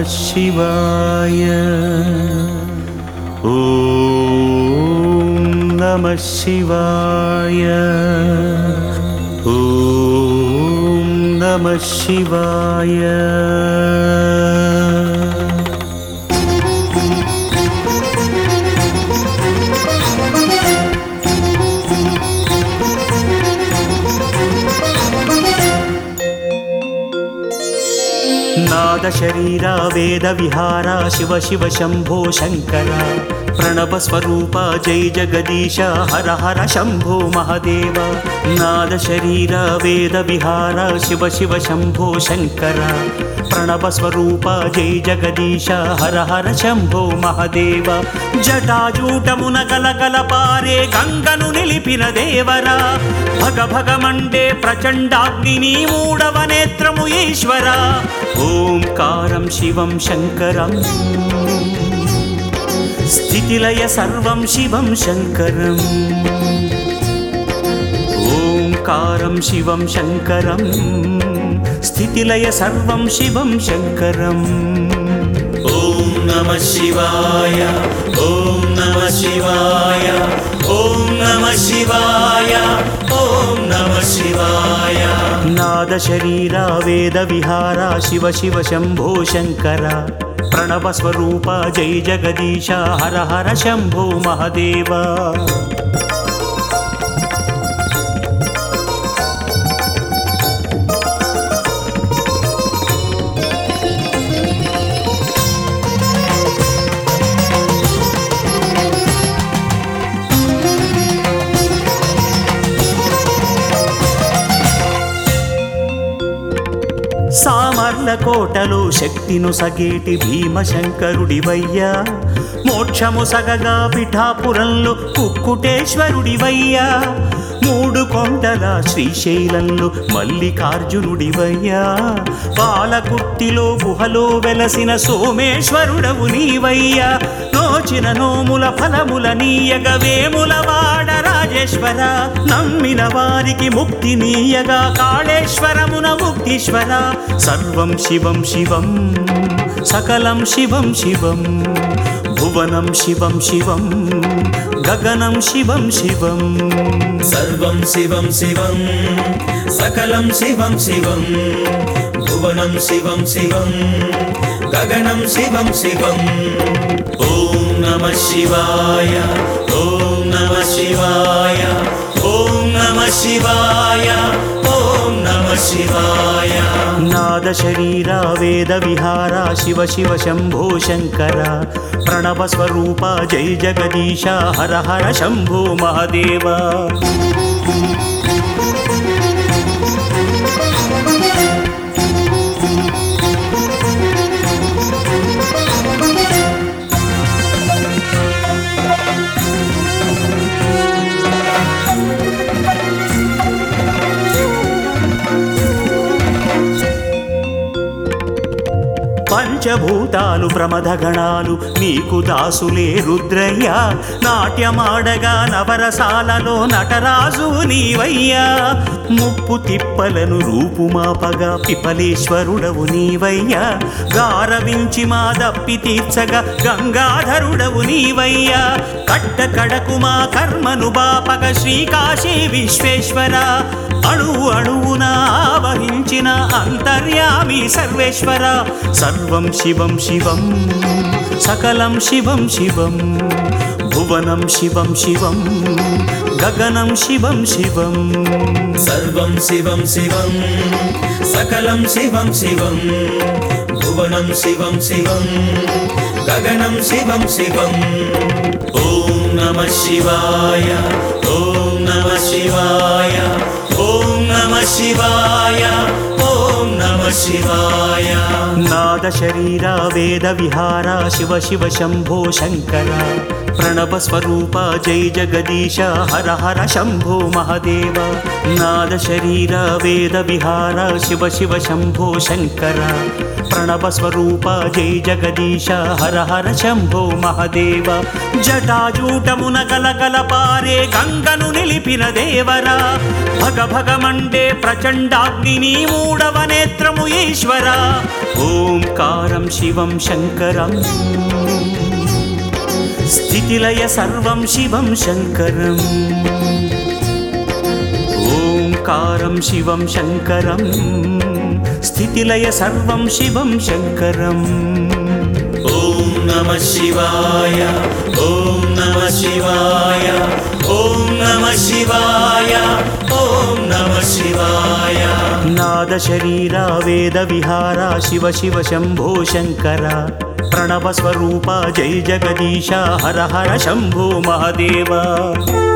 शिवाय ॐ नमः शिवाय ॐ नमः शिवाय నాద శరీర వేద విహార శివ శివ శంభో శంకర ప్రణవ స్వరూప జై జగదీశ హర హర శంభో మహదేవ నాద శరీర వేద విహార శివ శివ శంభో శంకర ప్రణవ స్వరూప జై జగదీశ హర హర శంభో మహదేవ జటాజూటమున గలగల పారే గంగను నిలిపిన దేవరా భగ భగ మండే ప్రచండాగ్ని మూడవ నేత్రము ఈశ్వర ఓంకారం శివం శంకరం స్థితిలయ సర్వం శివం శంకరం ఓంకారం శివం శంకరం స్థితిలయ సర్వం శివం శంకరం ఓం నమ శివాయ ఓం నమ శివాయ ఓం నమ శివాయ ఓం నమ శివాయ నాద శరీర వేద విహార శివ శివ శంభో శంకర ప్రణవ స్వరూప జై జగదీశ హర హర శంభో మహదేవ సామర్ల కోటలో శక్తిను సగేటి భీమశంకరుడివయ్యా మోక్షము సగగా పిఠాపురంలో కుక్కుటేశ్వరుడివయ్యా మూడు కొండల శ్రీశైలంలో మల్లికార్జునుడివయ్యా పాలకుర్తిలో గుహలో వెలసిన సోమేశ్వరుడవు నీవయ్యా నోచిన నోముల ఫలముల నీయగ వేముల వాడ రాజేశ్వర నమ్మిన వారికి ముక్తి నీయగా కాళేశ్వరమున ముక్తీశ్వర సర్వం శివం శివం సకలం శివం శివం భువనం శివం శివం గగనం శివం శివం సర్వం శివం శివం సకలం శివం శివం భువనం శివం శివం గగనం శివం శివం ఓం నమ శివాయ ఓం నమ శివాయ ఓం నమ శివాయ ఓం నమ శివాయ నాద శరీర వేద విహార శివ శివ శంభో శంకర ప్రణవ స్వరూప జై జగదీశ హర హర శంభో మహదేవ పంచభూతాలు ప్రమదగణాలు నీకు దాసులే రుద్రయ్య నాట్యమాడగా నవరసాలలో నటరాజు నీవయ్యా ముప్పు తిప్పలను రూపుమాపగా పిపలేశ్వరుడవు నీవయ్యా గారవించి మా దప్పి తీర్చగా గంగాధరుడవు నీవయ్యా కట్ట కడకు మా కర్మను బాపగ శ్రీకాశీ విశ్వేశ్వర అణువు అణువున ఆవహించిన అంతర్యామి సర్వేశ్వర సర్వం శివం శివం సకలం శివం శివం భువనం శివం శివం గగనం శివం శివం సర్వం శివం శివం సకలం శివం శివం భువనం శివం శివం గగనం శివం శివం ఓం నమ శివాయ ఓం నమ శివాయ ఓం నమ శివాయ ఓం నమ శివాయ నాద శరీర వేద విహార శివ శివ శంభో శంకర ప్రణవస్వరూప జై జగదీశ హర హర శంభో మహదేవ నాద శరీర వేద విహార శివ శివ శంభో శంకర ప్రణవస్వరూప జై జగదీశ హర హర శంభో మహదేవ జటాజూటమున గలగల పారే గంగను నిలిపిన దేవరా భగ భగ మండే ప్రచండాగ్ని మూడవ నేత్రము ఈశ్వర ఓంకారం శివం శంకరం స్థితిలయ సర్వం శివం శంకరం ఓంకారం శివం శంకరం స్థితిలయ సర్వం శివం శంకరం ఓం నమ శివాయ ఓం నమ శివాయ ఓం నమ శివాయ ఓం నమ శివాయ నాద శరీర వేద విహార శివ శివ శంభో శంకర ప్రణవ స్వరూప జై జగదీశ హర హర శంభో మహదేవ